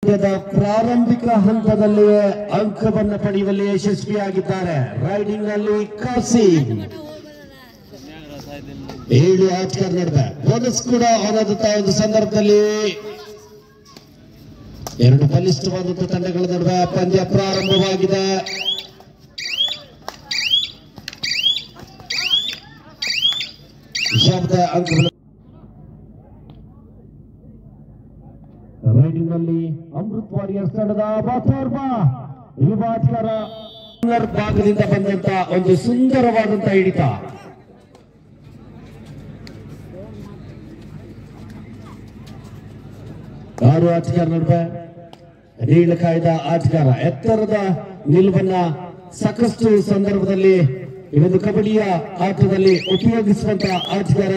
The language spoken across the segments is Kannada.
ಪಂದ್ಯದ ಪ್ರಾರಂಭಿಕ ಹಂತದಲ್ಲಿಯೇ ಅಂಕವನ್ನು ಪಡೆಯುವಲ್ಲಿ ಯಶಸ್ವಿಯಾಗಿದ್ದಾರೆ ರೈಡಿಂಗ್ ನಲ್ಲಿ ಕಾಸಿಂ ಏಳು ಆಟಗಾರ ನಡುವೆ ಬೋನಸ್ ಕೂಡ ಆನಂದಂತಹ ಒಂದು ಸಂದರ್ಭದಲ್ಲಿ ಎರಡು ಬಲಿಷ್ಠವಾದಂತಹ ತಂಡಗಳ ನಡುವೆ ಪಂದ್ಯ ಪ್ರಾರಂಭವಾಗಿದೆ ಶಬ್ದ ಅಂಕಗಳು ರೈಡಿಂಗ್ ನಲ್ಲಿ ಅಮೃತ್ ವಾರಿಯರ್ಸ್ ತಂಡದ ಬಾತೋರ್ಬಾ ಯುವ ಆಟಗಾರ ಕಾರ್ನರ್ ಭಾಗದಿಂದ ಬಂದಂತ ಒಂದು ಸುಂದರವಾದಂತಹ ಹಿಡಿತ ಆರು ಆಟಗಾರ ನಡುವೆ ನೀಳ ಕಾಯ್ದ ಆಟಗಾರ ಎತ್ತರದ ನಿಲುವನ್ನ ಸಾಕಷ್ಟು ಸಂದರ್ಭದಲ್ಲಿ ಈ ಒಂದು ಕಬಡ್ಡಿಯ ಆಟದಲ್ಲಿ ಉಪಯೋಗಿಸುವಂತ ಆಟಗಾರ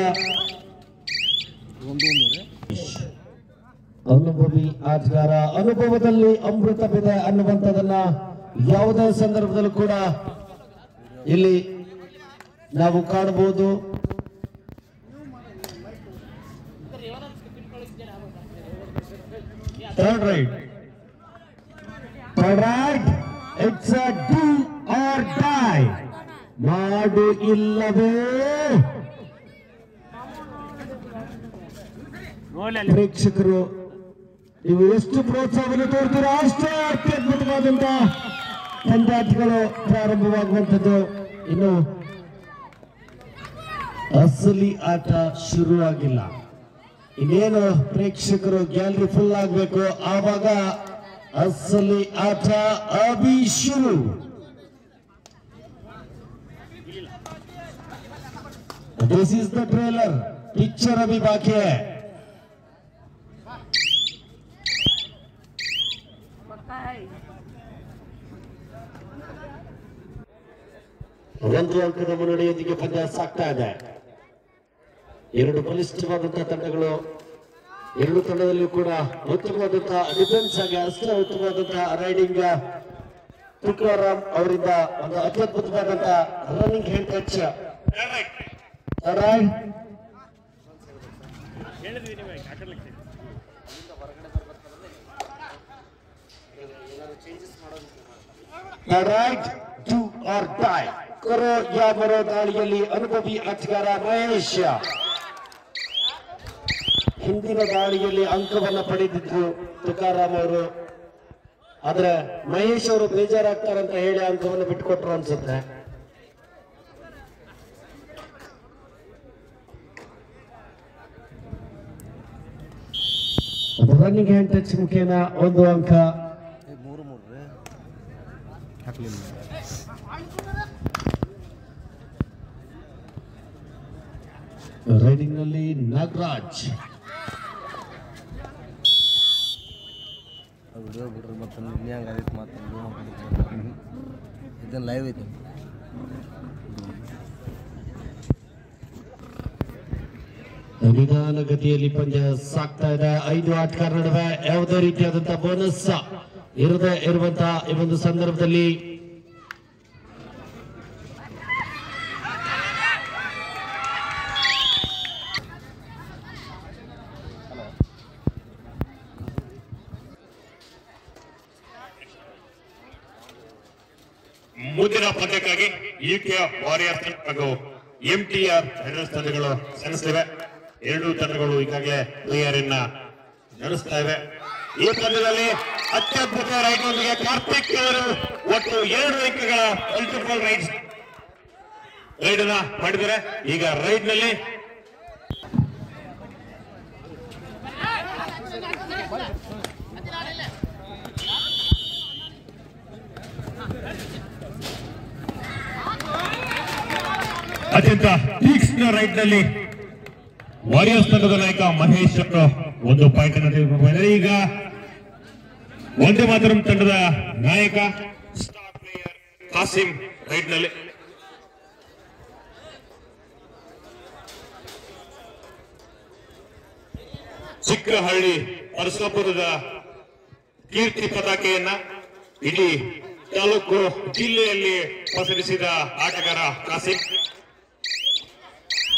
ಅನುಭವಿ ಆಟಗಾರ ಅನುಭವದಲ್ಲಿ ಅಮೃತವಿದೆ ಅನ್ನುವಂಥದ್ದನ್ನ ಯಾವುದೇ ಸಂದರ್ಭದಲ್ಲೂ ಕೂಡ ಇಲ್ಲಿ ನಾವು ಕಾಣಬಹುದು third raid third raid it's a do or die ಮಾಡು ಇಲ್ಲವೇ ಪ್ರೇಕ್ಷಕರು ನೀವು ಎಷ್ಟು ಪ್ರೋತ್ಸಾಹವನ್ನು ತೋರ್ತೀರೋ ಅಷ್ಟೇ ಅತ್ಯದ್ಭುತವಾದಂತ ಪಂದ್ಯಾಟಗಳು ಪ್ರಾರಂಭವಾಗುವಂಥದ್ದು ಇನ್ನು ಅಸಲಿ ಆಟ ಶುರುವಾಗಿಲ್ಲ ಇನ್ನೇನು ಪ್ರೇಕ್ಷಕರು ಗ್ಯಾಲರಿ ಫುಲ್ ಆಗಬೇಕು ಆವಾಗ ಅಸಲಿ ಆಟ ಅಭಿ ಶುರು this is the trailer picture ಅಭಿ ಬಾಕಿ है ಒಂದು ಅಂಕದ ಮುನ್ನಡೆಯೊಂದಿಗೆ ಪಂದ್ಯ ಸಾಗ್ತಾ ಇದೆ ಎರಡು ಬಲಿಷ್ಠವಾದಂತಹ ತಂಡಗಳು ಎರಡು ತಂಡದಲ್ಲಿಯೂ ಕೂಡ ಉತ್ತಮವಾದಂತಹ ಡಿಫೆನ್ಸ್ ಆಗಿ ಅಷ್ಟೇ ಉತ್ತಮವಾದಂತಹ ರೈಡಿಂಗ್ ತುಕಾರಾಮ್ ಅವರಿಂದ ಒಂದು ಅತ್ಯದ್ಭುತವಾದಂತಹ running head touch raid do or die ಕರೋ ಯಾ ಬರೋ ದಾಳಿಯಲ್ಲಿ ಅನುಭವಿ ಆಟಗಾರ ಮಹೇಶ್ ಹಿಂದಿನ ದಾಳಿಯಲ್ಲಿ ಅಂಕವನ್ನ ಪಡೆದಿದ್ರು ತುಕಾರಾಮ್ ಅವರು ಆದ್ರೆ ಮಹೇಶ್ ಅವರು ಬೇಜಾರಾಗ್ತಾರಂತ ಹೇಳಿ ಅಂಕವನ್ನು ಬಿಟ್ಟುಕೊಟ್ರು ಅನ್ಸುತ್ತೆ ರನ್ನಿಂಗ್ ಹ್ಯಾಂಡ್ ಟಚ್ ಮುಖೇನ ಒಂದು ಅಂಕ ಮೂರು ಮೂರು ರೀ ಹಾಕ್ಲಿಲ್ಲ ರೈಡಿಂಗ್ ನಲ್ಲಿ ನಾಗರಾಜ್ ವಿಡಿಯೋ ಬಿಡ್ರಿ ಮತ್ತೆ ನಿನ್ನೆ ಹಂಗೆ ಅದಕ್ಕೆ ಮತ್ತೆ ಇದನ್ನು ಲೈವ್ ಐತಿ ನಿಧಾನಗತಿಯಲ್ಲಿ ಪಂದ್ಯ ಸಾಗ್ತಾ ಇದೆ ಐದು ಆಟಗಾರ ನಡುವೆ ಯಾವುದೇ ರೀತಿಯಾದಂತಹ ಬೋನಸ್ ಇರದೆ ಇರುವಂತಹ ಈ ಒಂದು ಸಂದರ್ಭದಲ್ಲಿ ಮುಂದಿನ ಪಂದ್ಯಕ್ಕಾಗಿ ಯುಕೆ ವಾರಿಯರ್ಸ್ ಹಾಗೂ ಎಂಟಿಆರ್ ಹೆಡರ್ಸ್ ತಂಡಗಳು ಸೆಣಸಲಿವೆ ಎರಡು ತಂಡಗಳು ಈಗಾಗಲೇ ತಯಾರಿಯನ್ನ ನಡೆಸ್ತಾ ಇವೆ ಈ ಪಂದ್ಯದಲ್ಲಿ ಅತ್ಯದ್ಭುತ ರೈಡ್ನೊಂದಿಗೆ ಕಾರ್ತಿಕ್ ಅವರು ಒಟ್ಟು ಎರಡು ಅಂಕಗಳ ಮಲ್ಟಿಪಲ್ ರೈಡ್ಸ್ ರೈಡ್ ಅನ್ನ ಮಾಡಿದ್ದಾರೆ ಈಗ ರೈಡ್ ನಲ್ಲಿ ಅತ್ಯಂತ ತೀಕ್ಷ್ಣ ರೈಡ್ ನಲ್ಲಿ ವಾರಿಯರ್ಸ್ ತಂಡದ ನಾಯಕ ಮಹೇಶ್ ಅವರು ಒಂದು ಪಾಯಿಂಟ್ ಅನ್ನು ತೆಗೆದುಕೊಂಡಿದ್ದಾರೆ ಈಗ ಒಂದೇ ಮಾತರಂ ತಂಡದ ನಾಯಕ ಸ್ಟಾರ್ ಪ್ಲೇಯರ್ ಕಾಸಿಂ ರೈಡ್ ನಲ್ಲಿ ಚಿಕ್ಕಹಳ್ಳಿ ಅರಸಾಪುರದ ಕೀರ್ತಿ ಪತಾಕೆಯನ್ನ ಇಡೀ ತಾಲೂಕು ಜಿಲ್ಲೆಯಲ್ಲಿ ಪಸರಿಸಿದ ಆಟಗಾರ ಕಾಸಿಂ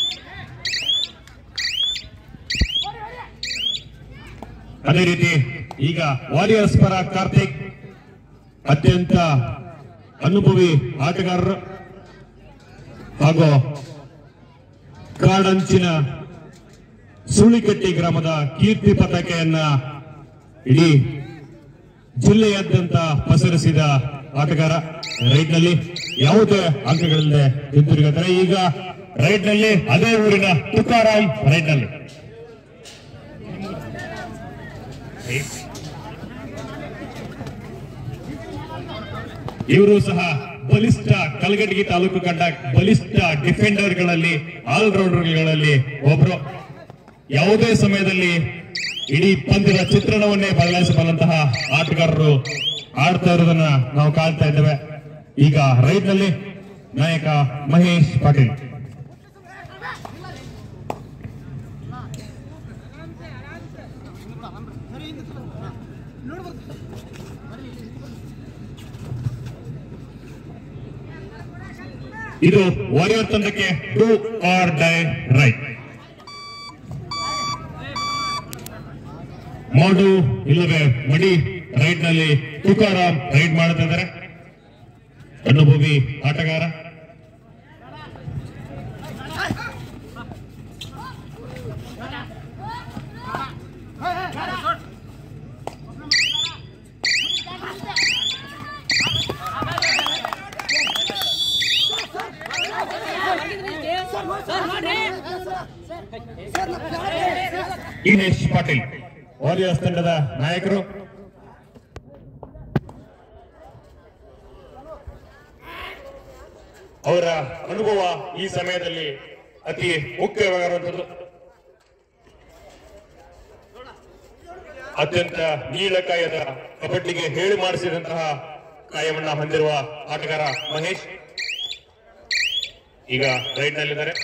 ಅದೇ ರೀತಿ ಈಗ ವಾರಿಯರ್ಸ್ ಪರ ಕಾರ್ತಿಕ್ ಅತ್ಯಂತ ಅನುಭವಿ ಆಟಗಾರರು ಹಾಗೂ ಕಾಡಂಚಿನ ಸುಳಿಕಟ್ಟಿ ಗ್ರಾಮದ ಕೀರ್ತಿ ಪತಾಕೆಯನ್ನ ಇಡೀ ಜಿಲ್ಲೆಯಾದ್ಯಂತ ಪಸರಿಸಿದ ಆಟಗಾರ ರೈಟ್ ನಲ್ಲಿ ಯಾವುದೇ ಅಂಕಗಳಿಲ್ಲದೆ ಹಿಂತಿರುಗುತ್ತಾರೆ ಈಗ ರೈಟ್ ನಲ್ಲಿ ಅದೇ ಊರಿನ ತುಕಾರಾಮ್ ರೈಟ್ ನಲ್ಲಿ ಇವರು ಸಹ ಬಲಿಷ್ಠ ಕಲಗಟಗಿ ತಾಲೂಕು ಕಂಡ ಬಲಿಷ್ಠ ಡಿಫೆಂಡರ್ಗಳಲ್ಲಿ ಆಲ್ರೌಂಡರ್ಗಳಲ್ಲಿ ಒಬ್ರು ಯಾವುದೇ ಸಮಯದಲ್ಲಿ ಇಡೀ ಪಂದ್ಯದ ಚಿತ್ರಣವನ್ನೇ ಬದಲಾಯಿಸಬಲ್ಲಂತಹ ಆಟಗಾರರು ಆಡ್ತಾ ಇರೋದನ್ನ ನಾವು ಕಾಣ್ತಾ ಇದ್ದೇವೆ ಈಗ ರೈಟ್ ನಲ್ಲಿ ನಾಯಕ ಮಹೇಶ್ ಪಾಟೀಲ್ ಇದು ವಾರಿಯರ್ ತಂಡಕ್ಕೆ ಡೂ ಆರ್ ಡೈ ರೈಟ್ ಮಾಡು ಇಲ್ಲವೇ ಮಡಿ ರೈಟ್ ನಲ್ಲಿ ತುಕಾರಾಮ್ ರೈಡ್ ಮಾಡುತ್ತಿದ್ದಾರೆ ಅನುಭವಿ ಆಟಗಾರ ದಿನೇಶ್ ಪಾಟೀಲ್ ವಾರಿಯರ್ಸ್ ತಂಡದ ನಾಯಕರು ಅವರ ಅನುಭವ ಈ ಸಮಯದಲ್ಲಿ ಅತಿ ಮುಖ್ಯವಾಗಿರುವಂಥದ್ದು ಅತ್ಯಂತ ನೀಳಕಾಯದ ಕಬಡ್ಡಿಗೆ ಹೇಳಿ ಮಾಡಿಸಿದಂತಹ ಕಾಯವನ್ನ ಹೊಂದಿರುವ ಆಟಗಾರ ಮಹೇಶ್ ಈಗ ರೈಟ್ ನಲ್ಲಿದ್ದಾರೆ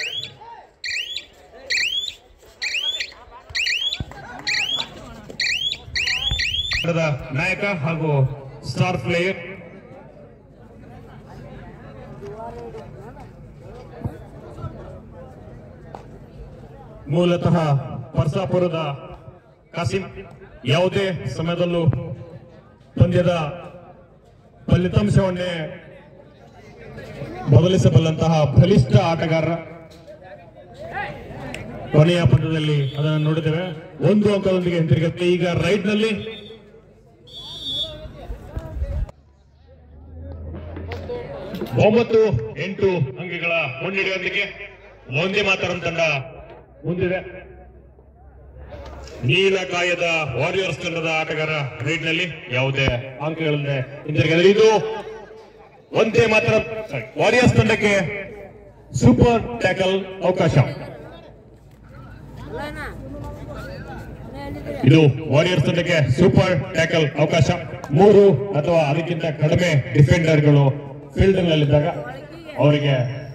ತಂಡದ ನಾಯಕ ಹಾಗೂ ಸ್ಟಾರ್ ಪ್ಲೇಯರ್ ಮೂಲತಃ ಪರ್ಸಾಪುರದ ಕಾಸಿಂ ಯಾವುದೇ ಸಮಯದಲ್ಲೂ ಪಂದ್ಯದ ಫಲಿತಾಂಶವನ್ನೇ ಬದಲಿಸಬಲ್ಲಂತಹ ಬಲಿಷ್ಠ ಆಟಗಾರ ಕೊನೆಯ ಪಂದ್ಯದಲ್ಲಿ ಅದನ್ನು ನೋಡಿದ್ದೇವೆ ಒಂದು ಅಂಕದೊಂದಿಗೆ ಹಿಂತಿರುಗುತ್ತೆ ಈಗ ರೈಟ್ ನಲ್ಲಿ ಒಂಬತ್ತು ಎಂಟು ಅಂಕಗಳ ಮುನ್ನಡೆಯೊಂದಿಗೆ ಒಂದೇ ಮಾತರಂ ತಂಡ ಮುಂದಿದೆ ನೀಲಕಾಯದ ವಾರಿಯರ್ಸ್ ತಂಡದ ಆಟಗಾರ ರೈಟ್ ನಲ್ಲಿ ಯಾವುದೇ ಅಂಕಗಳಿಂದ ಹಿಂದಿರುಗಿದರೆ ಇದು ಒಂದೇ ಮಾತ್ರ ವಾರಿಯರ್ಸ್ ತಂಡಕ್ಕೆ ಸೂಪರ್ ಟ್ಯಾಕಲ್ ಅವಕಾಶ ಇದು ವಾರಿಯರ್ಸ್ ತಂಡಕ್ಕೆ ಸೂಪರ್ ಟ್ಯಾಕಲ್ ಅವಕಾಶ ಮೂರು ಅಥವಾ ಅದಕ್ಕಿಂತ ಕಡಿಮೆ ಡಿಫೆಂಡರ್ಗಳು ಫೀಲ್ಡ್ ನಲ್ಲಿದ್ದಾಗ ಅವರಿಗೆ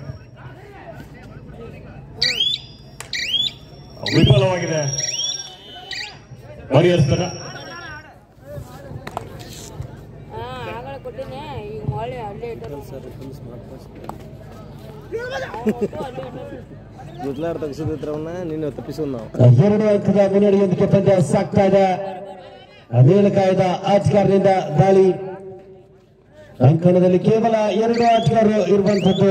ವಿಫಲವಾಗಿದೆ ವಾರಿಯರ್ಸ್ ತಂಡ ಹಾ ಆಗಲೇ ಕೊಟ್ಟಿನಿ ಈಗ ಮಳೆ ಅಲ್ಲೇ ಇಟ್ಟರು ಸರ್ ಫುಲ್ ಸ್ಮಾರ್ಟ್ ಪಾಸ್ ಅವತ್ತು ಅಲ್ಲೇ ಇಟ್ಟರು ಮುದ್ಲಾಡ್ ತೆಗ್ಸಿದ್ರ ಅವನ್ನ ನಿನ್ನೆ ತಪ್ಪಿಸೋದು ನಾವು ಎರಡು ಅಂಕದ ಮುನ್ನಡೆಯೊಂದಿಗೆ ಪಂದ್ಯ ಸಾಗ್ತಾ ಇದೆ ನೀಲಕಾಯದ ಆಟಗಾರರಿಂದ ದಾಳಿ ಅಂಕಣದಲ್ಲಿ ಕೇವಲ ಎರಡು ಆಟಗಾರರು ಇರುವಂತದ್ದು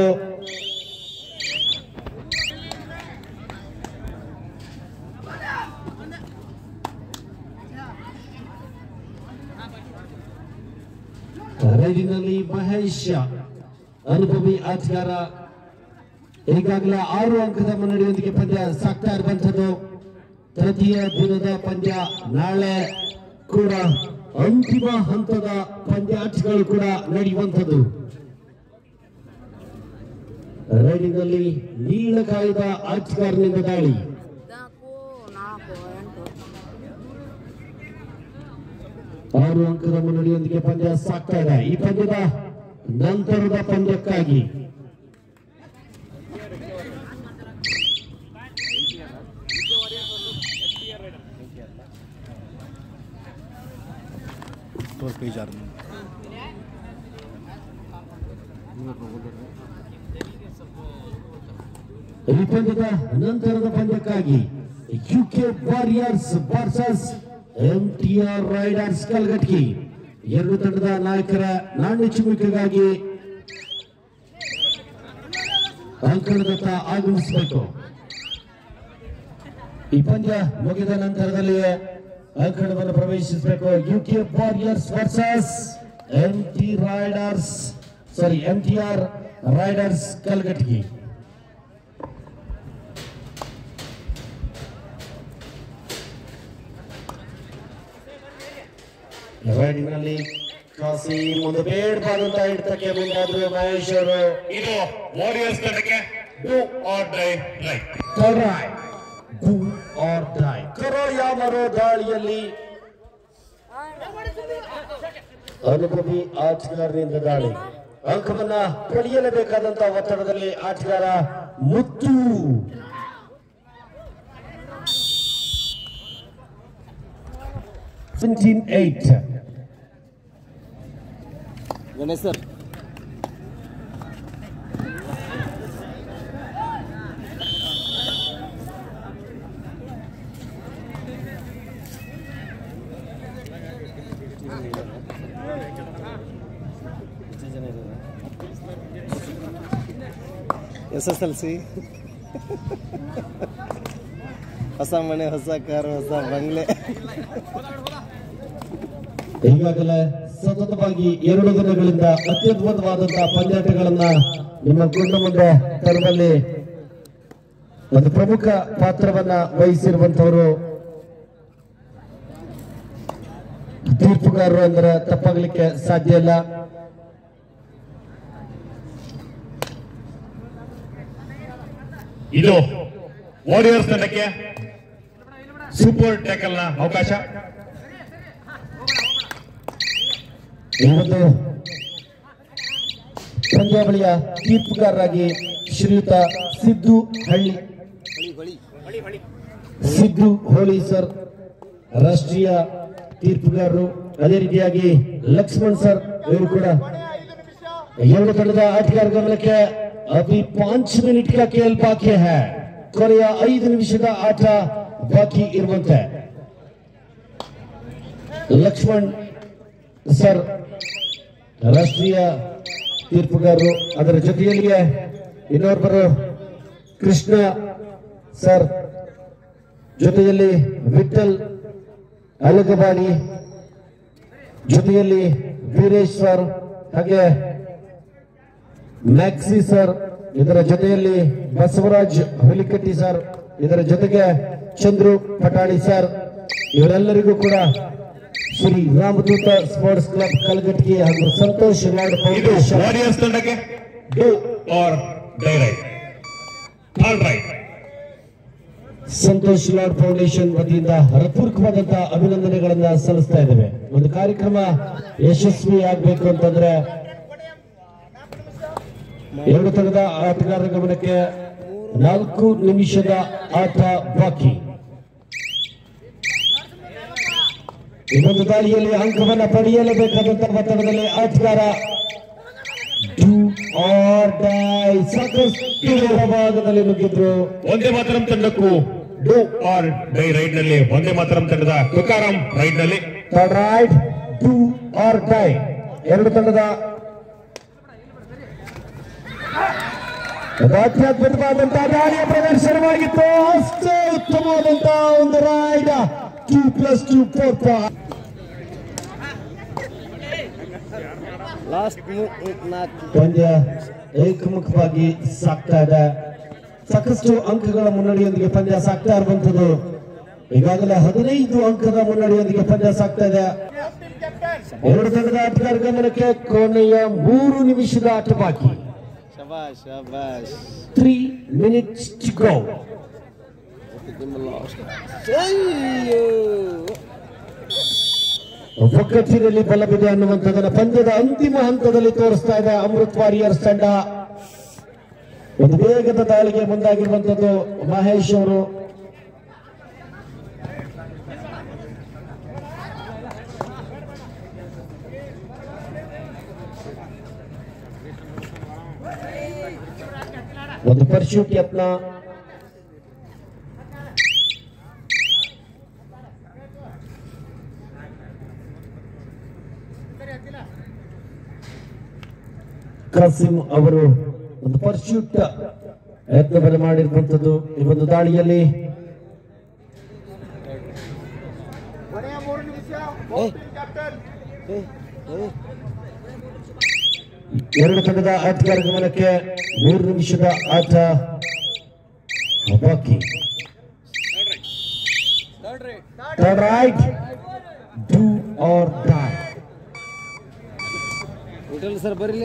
ರೈಡಿನಲ್ಲಿ ಮಹೇಶ್ ಅನುಭವಿ ಆಟಗಾರ ಈಗಾಗಲೇ ಆರು ಅಂಕದ ಮುನ್ನಡೆಯೊಂದಿಗೆ ಪಂದ್ಯ ಸಾಗ್ತಾ ಇರುವಂತದ್ದು ತೃತೀಯ ದಿನದ ಪಂದ್ಯ ನಾಳೆ ಕೂಡ ಅಂತಿಮ ಹಂತದ ಪಂದ್ಯಾಟಗಳು ಕೂಡ ನಡೆಯುವಂಥದ್ದು ರೈಡಿನಲ್ಲಿ ನೀಳಕಾಯದ ಆಟಗಾರನಿಂದ ದಾಳಿ ನಾಲ್ಕು ನಾಲ್ಕು ಎಂಟು ಆರು ಅಂಕದ ಮುನ್ನಡೆಯೊಂದಿಗೆ ಪಂದ್ಯ ಸಾಗ್ತಾ ಇದೆ ಈ ಪಂದ್ಯದ ನಂತರದ ಪಂದ್ಯಕ್ಕಾಗಿ ತೋರ್ ಪೇಜ್ ಆರ್ ಈ ಪಂದ್ಯದ ನಂತರದ ಪಂದ್ಯಕ್ಕಾಗಿ UK warriors versus M T R raiders Kalghatgi ಎರಡು ತಂಡದ ನಾಯಕರ ನಾಣ್ಯ ಚಿಮ್ಮುವಿಕೆಗಾಗಿ ಅಂಕಣದತ್ತ ಆಗಮಿಸಬೇಕು ಈ ಪಂದ್ಯ ಮುಗಿದ ನಂತರದಲ್ಲಿಯೇ ಅಂಕಣವನ್ನು ಪ್ರವೇಶಿಸಬೇಕು U K warriors versus M T raiders sorry M T R raiders Kalghatgi ರೈಡಿನಲ್ಲಿ ಕಾಸಿಂ ಒಂದು ಬೇಡಬಾದಂತ ಹಿಡಿತಕ್ಕೆ ಮುಂದಾದ್ರು ಮಹೇಶ್ ಅವರು ಇದು ವಾರಿಯರ್ಸ್ ತಂಡಕ್ಕೆ do or die raid Alright. Do or die. ಕರೋಯ ಮರೋ ದಾಳಿಯಲ್ಲಿ ಅನುಭವಿ ಆಟಗಾರರಿಂದ ದಾಳಿ ಅಂಕವನ್ನ ಪಡೆಯಲೇಬೇಕಾದಂತ ಒತ್ತಡದಲ್ಲಿ ಆಟಗಾರ Muthu seventeen eight Ganesh sir S S L C ಹೊಸ ಮನೆ ಹೊಸ ಕಾರು ಹೊಸ ಬಂಗ್ಲೆ ಈಗಾಗಲೇ ಸತತವಾಗಿ ಎರಡು ದಿನಗಳಿಂದ ಅತ್ಯದ್ಭುತವಾದಂತಹ ಪಂದ್ಯಾಟಗಳನ್ನ ನಿಮ್ಮ ಗುಂಡ ಮುಂದೆ ತರುವಲ್ಲಿ ಒಂದು ಪ್ರಮುಖ ಪಾತ್ರವನ್ನ ವಹಿಸಿರುವಂತವರು ತೀರ್ಪುಗಾರರು ಅಂದ್ರೆ ತಪ್ಪಾಗಲಿಕ್ಕೆ ಸಾಧ್ಯ ಇಲ್ಲ ಇದು ವಾರಿಯರ್ಸ್ ತಂಡಕ್ಕೆ ಸೂಪರ್ ಟ್ಯಾಕಲ್ ನ ಅವಕಾಶ ಈ ಒಂದು ಪಂದ್ಯಾವಳಿಯ ತೀರ್ಪುಗಾರರಾಗಿ ಶ್ರೀಯುತ ಸಿದ್ದು ಹಳ್ಳಿ ಸಿದ್ದು ಹೋಳಿ ಸರ್ ರಾಷ್ಟ್ರೀಯ ತೀರ್ಪುಗಾರರು ಅದೇ ರೀತಿಯಾಗಿ ಲಕ್ಷ್ಮಣ್ ಸರ್ ಇವರು ಕೂಡ ಎರಡು ತಂಡದ ಆಟಗಾರ ಗಮನಕ್ಕೆ ಅಭಿ ಪಾಂಚ್ ಮಿನಿಟ್ का खेल ಬಾಕಿ है ಕೊನೆಯ ಐದು ನಿಮಿಷದ ಆಟ ಬಾಕಿ ಇರುವಂತೆ ಲಕ್ಷ್ಮಣ್ ಸರ್ ರಾಷ್ಟ್ರೀಯ ತೀರ್ಪುಗಾರರು ಅದರ ಜೊತೆಯಲ್ಲಿಯೇ ಇನ್ನೋರ್ಬರು ಕೃಷ್ಣ ಸರ್ ಜೊತೆಯಲ್ಲಿ ವಿಠಲ್ ಅಲಗಬಾಡಿ ಜೊತೆಯಲ್ಲಿ ವೀರೇಶ್ ಸರ್ ಹಾಗೆ ಮ್ಯಾಕ್ಸಿ ಸರ್ ಇದರ ಜೊತೆಯಲ್ಲಿ ಬಸವರಾಜ್ ಹುಲಿಕಟ್ಟಿ ಸರ್ ಇದರ ಜೊತೆಗೆ ಚಂದ್ರು ಪಟಾಣಿ ಸರ್ ಇವರೆಲ್ಲರಿಗೂ ಕೂಡ ಶ್ರೀ ರಾಮದೂತ ಸ್ಪೋರ್ಟ್ಸ್ ಕ್ಲಬ್ ಕಲಗಟ್ಟಿ ಹಾಗೂ ಸಂತೋಷ್ ಲಾಡ್ ಇದು ಫೌಂಡೇಶನ್ ವಾರಿಯರ್ಸ್ ತಂಡಕ್ಕೆ do or die raid alright Santosh Lad foundation ವತಿಯಿಂದ ಹೃತ್ಪೂರ್ವಕವಾದಂತಹ ಅಭಿನಂದನೆಗಳನ್ನ ಸಲ್ಲಿಸ್ತಾ ಇದ್ದೇವೆ ಒಂದು ಕಾರ್ಯಕ್ರಮ ಯಶಸ್ವಿ ಆಗ್ಬೇಕು ಅಂತಂದ್ರೆ ಎರಡು ತಂಡದ ಆಟಗಾರರ ಗಮನಕ್ಕೆ ನಾಲ್ಕು ನಿಮಿಷದ ಆಟ ಬಾಕಿ ಈ ಒಂದು ದಾಳಿಯಲ್ಲಿ ಅಂಕವನ್ನ ಪಡೆಯಲೇಬೇಕಾದಂತಹ ಒತ್ತಡದಲ್ಲಿ ಆಟಗಾರ do or die. ಸಾಕಷ್ಟು ಭಾಗದಲ್ಲಿ ನುಗ್ಗಿದ್ರು ಒಂದೇ ಮಾತರಂ ತಂಡಕ್ಕೂ ಡೂ ಆರ್ ಡೈ ರೈಡ್ ನಲ್ಲಿ ಒಂದೇ ಮಾತರಂ ತಂಡದ ತುಕಾರಾಮ್ ರೈಡ್ ನಲ್ಲಿ third raid do or die ಎರಡು ತಂಡದ ಒಂದು ಅತ್ಯದ್ಭುತವಾದಂತಹ ದಾಳಿಯ ಪ್ರದರ್ಶನವಾಗಿತ್ತು ಅಷ್ಟೇ ಉತ್ತಮವಾದಂತಹ ಒಂದು raid two plus two four last ನಾಲ್ಕು ಪಂದ್ಯ ಏಕಮುಖವಾಗಿ ಸಾಕ್ತಾ ಇದೆ ಸಾಕಷ್ಟು ಅಂಕಗಳ ಮುನ್ನಡೆಯೊಂದಿಗೆ ಪಂದ್ಯ ಸಾಕ್ತಾ ಇರುವಂತದ್ದು ಈಗಾಗಲೇ ಹದಿನೈದು ಅಂಕದ ಮುನ್ನಡೆಯೊಂದಿಗೆ ಪಂದ್ಯ ಸಾಕ್ತಾ ಇದೆ ಎರಡು ತಂಡದ ಆಟಗಾರ ಗಮನಕ್ಕೆ ಕೊನೆಯ ಮೂರು ನಿಮಿಷದ ಆಟ ಬಾಕಿ ಶಬಾಷ್ ಶಬಾಷ್ ತ್ರೀ ಮಿನಿಟ್ಸ್ ಟು ಗೋ ಅಯ್ಯೋ ಒಗ್ಗಟ್ಟಿನಲ್ಲಿ ಬಲವಿದೆ ಅನ್ನುವಂಥದ್ದನ್ನ ಪಂದ್ಯದ ಅಂತಿಮ ಹಂತದಲ್ಲಿ ತೋರಿಸ್ತಾ ಇದೆ ಅಮೃತ್ ವಾರಿಯರ್ಸ್ ತಂಡ ಒಂದು ವೇಗದ ದಾಳಿಗೆ ಮುಂದಾಗಿರುವಂತದ್ದು ಮಹೇಶ್ ಅವರು ಒಂದು ಪರ್ಶೂಟ್ ಯತ್ನ ಕಾಸಿಂ ಅವರು ಒಂದು ಪರ್ಸ್ಯೂಟ್ ಯತ್ನವನ್ನು ಮಾಡಿರುವಂತದ್ದು ಈ ಒಂದು ದಾಳಿಯಲ್ಲಿ ಎರಡು ತಂಡದ ಆಟಗಾರ ಗಮನಕ್ಕೆ ಮೂರು ನಿಮಿಷದ ಆಟ ಬಾಕಿ raid do or die hotel sir ಬರೀಲಿ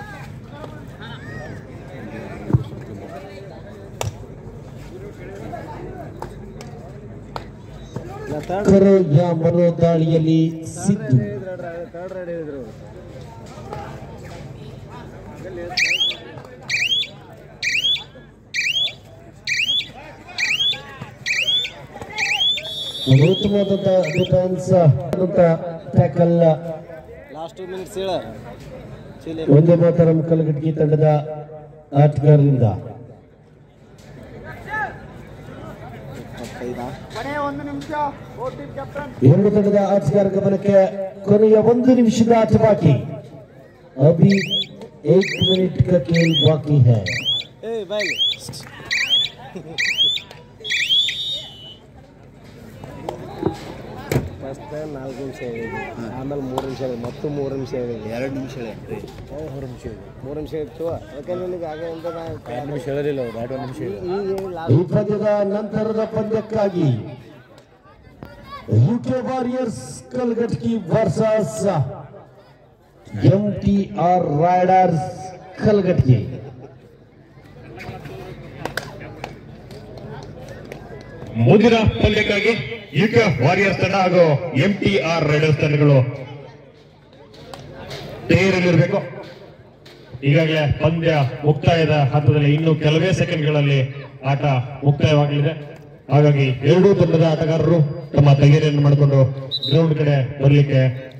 ಕರೆಯ ಮನೋದಾಳಿಯಲ್ಲಿ ಸಿದ್ದು ಥರ್ಡ್ ರೈಡ್ ಹೇಳಿದ್ರು ಒಂದು ಉತ್ತಮವಾದಂತ defence tackle last two minutes ಹೇಳ ಚಿಲಿ ಒಂದೇ ಮಾತರಂ ಕಲಗಟ್ಟಿ ತಂಡದ ಆಟಗಾರರಿಂದ ಇಪ್ಪತ್ತೈದಾ ಎರಡು ತಂಡದ ಆಟಗಾರ ಗಮನಕ್ಕೆ ಕೊನೆಯ ಒಂದು ನಿಮಿಷದ ಆಟ ಬಾಕಿ ಅಭಿ ಏಕ್ ಮಿನಿಟ್ का खेल बाकी है ಏ ಬಾಯ್ಲಿ ಫಸ್ಟ್ ನಾಲ್ಕು ನಿಮಿಷ ಹೇಳಿದ್ವಿ ಆಮೇಲೆ ಮೂರು ನಿಮಿಷ ಹೇಳಿದ್ವಿ ಮತ್ತು ಮೂರು ನಿಮಿಷ ಹೇಳಿದ್ವಿ ಎರಡು ನಿಮಿಷ ಮೂರು ನಿಮಿಷ ಮೂರು ನಿಮಿಷ ಇತ್ತು ಅದಕ್ಕೆ ನಿನಗೆ ಆಗ ಅಂತ ಎರಡು ನಿಮಿಷ ಹೇಳಿಲ್ಲ ಎರಡು ನಿಮಿಷ ಈಗ ಈ ಪಂದ್ಯದ ನಂತರದ ಪಂದ್ಯಕ್ಕಾಗಿ UK warriors Kalghatgi versus M T R raiders Kalghatgi ಮುಂದಿನ ಪಂದ್ಯಕ್ಕಾಗಿ ಯುಕೆ ವಾರಿಯರ್ಸ್ ತಂಡ ಹಾಗೂ ಎಂ ಟಿ ಆರ್ ರೈಡರ್ಸ್ ತಂಡಗಳು ತಯಾರಿಯಲ್ಲಿರಬೇಕು ಈಗಾಗಲೇ ಪಂದ್ಯ ಮುಕ್ತಾಯದ ಹಂತದಲ್ಲಿ ಇನ್ನು ಕೆಲವೇ ಸೆಕೆಂಡ್ಗಳಲ್ಲಿ ಆಟ ಮುಕ್ತಾಯವಾಗಲಿದೆ ಹಾಗಾಗಿ ಎರಡೂ ತಂಡದ ಆಟಗಾರರು ತಮ್ಮ ತಯಾರಿಯನ್ನು ಮಾಡಿಕೊಂಡು ಗ್ರೌಂಡ್ ಕಡೆ ಬರಲಿಕ್ಕೆ